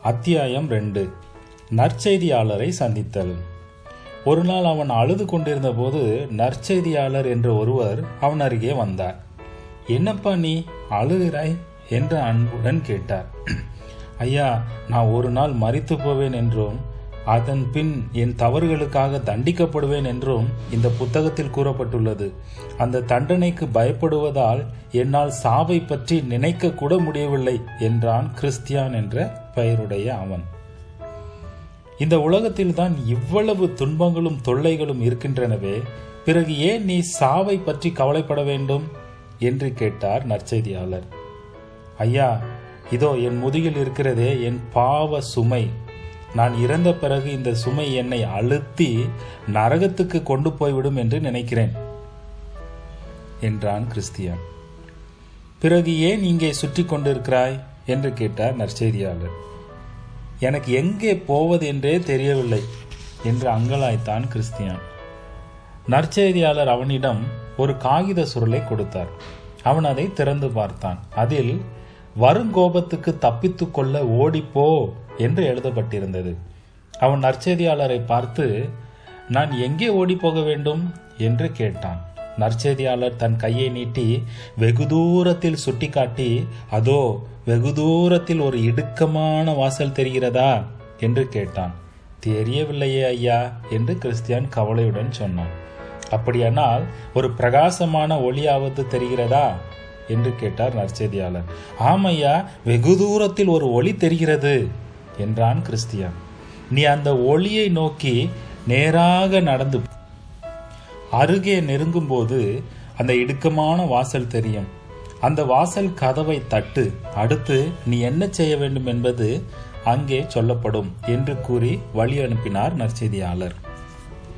அத்தியாயம் ரெண்டு நற்செய்தியாளரை சந்தித்தல் ஒரு நாள் அவன் அழுது கொண்டிருந்த போது நற்செய்தியாளர் என்ற ஒருவர் அவன் அருகே வந்தார் என்னப்பா நீ அழுகிறாய் என்று அன்புடன் கேட்டார் ஐயா நான் ஒரு நாள் மறித்து போவேன் என்றும் அதன் பின் என் தவறுகளுக்காக தண்டிக்கப்படுவேன் என்றும் இந்த புத்தகத்தில் கூறப்பட்டுள்ளது அந்த தண்டனைக்கு பயப்படுவதால் என்னால் சாவை பற்றி நினைக்க கூட முடியவில்லை என்றான் கிறிஸ்தியான் என்ற பெயருடைய அவன் இந்த உலகத்தில் தான் இவ்வளவு துன்பங்களும் தொல்லைகளும் இருக்கின்றனவே பிறகு ஏன் நீ சாவை பற்றி கவலைப்பட வேண்டும் என்று கேட்டார் நற்செய்தியாளர் ஐயா இதோ என் முதுகில் இருக்கிறதே என் பாவ சுமை நான் இறந்த பிறகு இந்த சுமை என்னை அழுத்தி நரகத்துக்கு கொண்டு போய்விடும் என்று நினைக்கிறேன் என்றான் கிறிஸ்தியான் பிறகு ஏன் இங்கே சுற்றி கொண்டிருக்கிறாய் என்று கேட்டார் நற்செய்தியாளர் எனக்கு எங்கே போவது என்றே தெரியவில்லை என்று அங்கலாய்த்தான் கிறிஸ்தியான் நற்செய்தியாளர் அவனிடம் ஒரு காகித சுருளை கொடுத்தார் அவன் அதை திறந்து பார்த்தான் அதில் வருங்கோபத்துக்கு தப்பித்துக் கொள்ள ஓடிப்போ என்று எழுதப்பட்டிருந்தது அவன் நற்செய்தியாளரை பார்த்து நான் எங்கே ஓடி போக வேண்டும் என்று கேட்டான் நற்செய்தியாளர் தன் கையை நீட்டி வெகு தூரத்தில் சுட்டிக்காட்டி அதோ வெகு தூரத்தில் ஒரு இடுக்கமான வாசல் தெரிகிறதா என்று கேட்டான் தெரியவில்லையே ஐயா என்று கிறிஸ்தியான் கவலையுடன் சொன்னான் அப்படியானால் ஒரு பிரகாசமான ஒளியாவது தெரிகிறதா என்று கேட்டார் நற்செய்தியாளர் ஆமையா வெகு தூரத்தில் ஒரு ஒளி தெரிகிறது என்றான் கிறிஸ்தியான் நீ அந்த ஒளியை நோக்கி நேராக நடந்து அருகே நெருங்கும் போது அந்த இடுக்கமான வாசல் தெரியும் அந்த வாசல் கதவை தட்டு அடுத்து நீ என்ன செய்ய வேண்டும் என்பது அங்கே சொல்லப்படும் என்று கூறி வழி அனுப்பினார் நற்செய்தியாளர்